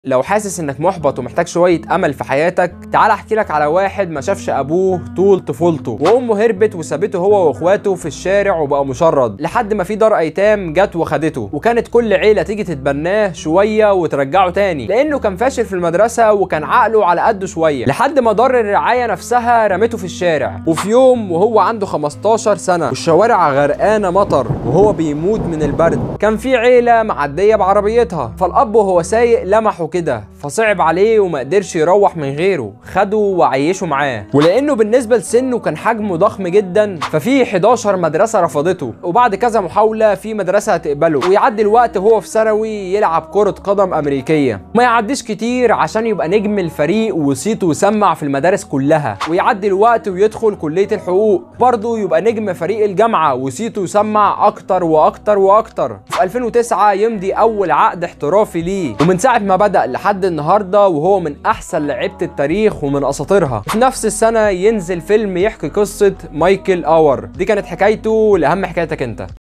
لو حاسس انك محبط ومحتاج شوية امل في حياتك تعال احكي لك على واحد ما شافش ابوه طول طفولته وامه هربت وسابته هو واخواته في الشارع وبقى مشرد لحد ما في دار ايتام جت وخدته وكانت كل عيلة تيجي تتبناه شوية وترجعه تاني لانه كان فاشل في المدرسة وكان عقله على قده شوية لحد ما دار الرعاية نفسها رمته في الشارع وفي يوم وهو عنده 15 سنة والشوارع غرقانة مطر وهو بيموت من البرد كان في عيلة معدية بعربيتها فالاب وهو سايق لمحه كده فصعب عليه وما قدرش يروح من غيره خده وعيشه معاه ولانه بالنسبه لسنه كان حجمه ضخم جدا ففي 11 مدرسه رفضته وبعد كذا محاوله في مدرسه هتقبله ويعدي الوقت وهو في ثانوي يلعب كره قدم امريكيه ما يعديش كتير عشان يبقى نجم الفريق وصيته يسمع في المدارس كلها ويعدي الوقت ويدخل كليه الحقوق برضه يبقى نجم فريق الجامعه وصيته يسمع اكتر واكتر واكتر في 2009 يمضي اول عقد احترافي ليه ومن ساعه ما بدا لحد النهارده وهو من احسن لعيبه التاريخ ومن اساطيرها في نفس السنه ينزل فيلم يحكي قصه مايكل اور دي كانت حكايته لاهم حكايتك انت